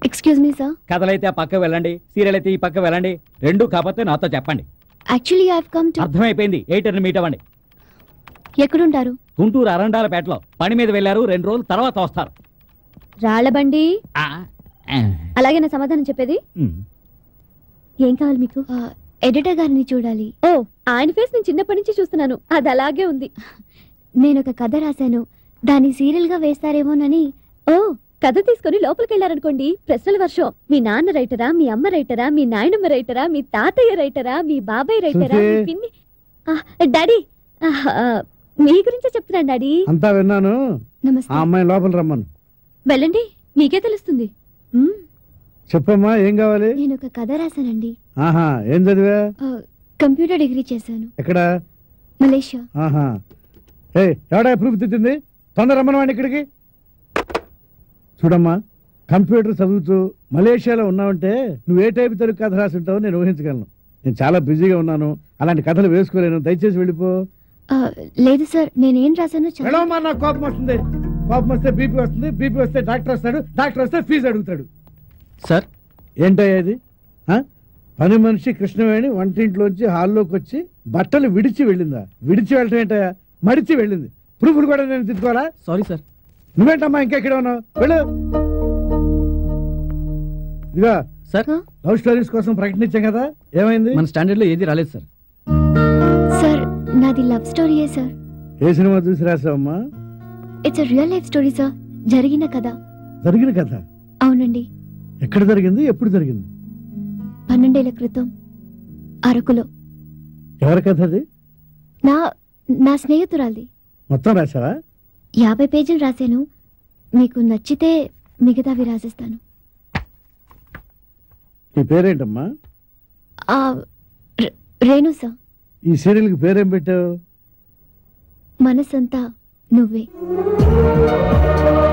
Excuse me sir కథలైతే ఆ పక్క వెళ్ళండి సీరియల్ అయితే ఈ పక్క వెళ్ళండి రెండు కాకపోతే నాతో చెప్పండి యాక్చువల్లీ ఐ కమ్ టు అర్థమైపోయింది ఎయిటర్ని మీట్ అవ్వండి ఎక్కడుంటారు గుంటూరు అరండాలపేటలో పని మీద వెళ్ళారు రెండు రోజుల తర్వాత వస్తారు రాళ్ళబండి ఆ, ఆ, అలాగే నా సమాధానం చెప్పేది ఉమ్. ఏం కావాలి మీకు ఎడిటర్ గారిని చూడాలి ఓ ఆయన ఫేస్ నేను చిన్నప్పటి నుంచి చూస్తున్నాను అది అలాగే ఉంది నేను ఒక కథ రాశాను దాన్ని సీరియల్ గా వేస్తారేమోనని ఓ కథ తీసుకొని లోపలికి వెళ్ళారనుకోండి ప్రశ్నల వర్షం మీ నాన్న రైటరా మీ అమ్మ రైటరా మీ నాయనమ్మ రైటరా మీ తాతయ్య రైటరా మీ బాబాయ్ రైటరా మీ సుజీ. పిన్ని ఆ, డాడీ ఆ, ఆ, మీ గురించే చెప్తున్నాను డాడీ అంతా విన్నాను నమస్తే ఆ అమ్మాయి లోపల రమ్మను వెళ్ళండి మీకే తెలుస్తుంది మ్మ్. చెప్పమ్మా ఏం కావాలి నేను ఒక కథ రాశానండి ఆహా ఏం చదివా ఆ, కంప్యూటర్ డిగ్రీ చేశాను ఎక్కడ మలేషియా ఆహా ఏ ఎవడా ప్రూఫ్ తిట్టింది తొందర రమ్మనవాడిని ఇక్కడికి చూడమ్మా కంప్యూటర్ చదువుతూ మలేషియాలో ఉన్నావంటే నువ్వు ఏ టైప్ తెలుగు కథ రాసి ఉంటావో నేను ఊహించగలను నేను చాలా బిజీగా ఉన్నాను అలాంటి కథలు వేసుకోలేను దయచేసి వెళ్ళిపో ఆ, లేదు సార్ నేనేం రాశానో చాలా వెళ్ళమ్మా నాకు కోపం వస్తుంది కోపం వస్తే బీపీ వస్తుంది బీపీ వస్తే డాక్టర్ వస్తాడు డాక్టర్ వస్తే ఫీజు అడుగుతాడు సార్ ఏంటయ్యా ఇది ఆ? పని మనిషి కృష్ణవేణి వంటింట్లోంచి హాల్లోకి వచ్చి బట్టలు విడిచి వెళ్ళిందా విడిచి వెళ్ళటం ఏంటయ్యా మడిచి వెళ్ళింది ప్రూఫ్లు కూడా నేను తిట్టుకోవాలా సారీ సార్ నువ్వేంటమ్మా ఇంకా ఇక్కడ ఉన్నావు వెళ్ళు ఇదిగా సార్ ఆ? లవ్ స్టోరీస్ కోసం ప్రకటించాం కదా ఏమైంది మన స్టాండర్డ్ లో ఏది రాలేదు సార్ సార్ నాది లవ్ స్టోరీయే సార్ ఏ సినిమా చూసి రాసావమ్మా it's real life story sir జరిగిన కథ జరిగిన కథ అవునండి ఎక్కడ జరిగింది ఎప్పుడు జరిగింది పన్నెండేళ్ల క్రితం అరకులో ఎవరి కథ అది నా నా స్నేహితురాలిది మొత్తం రాసావా యాభై పేజీలు రాశాను మీకు నచ్చితే మిగతావి రాసిస్తాను నీ పేరేంటమ్మా ఆ, రే- రేణు సార్ ఈ సీరియల్కి పేరేం పెట్టావు మనసంతా నువ్వే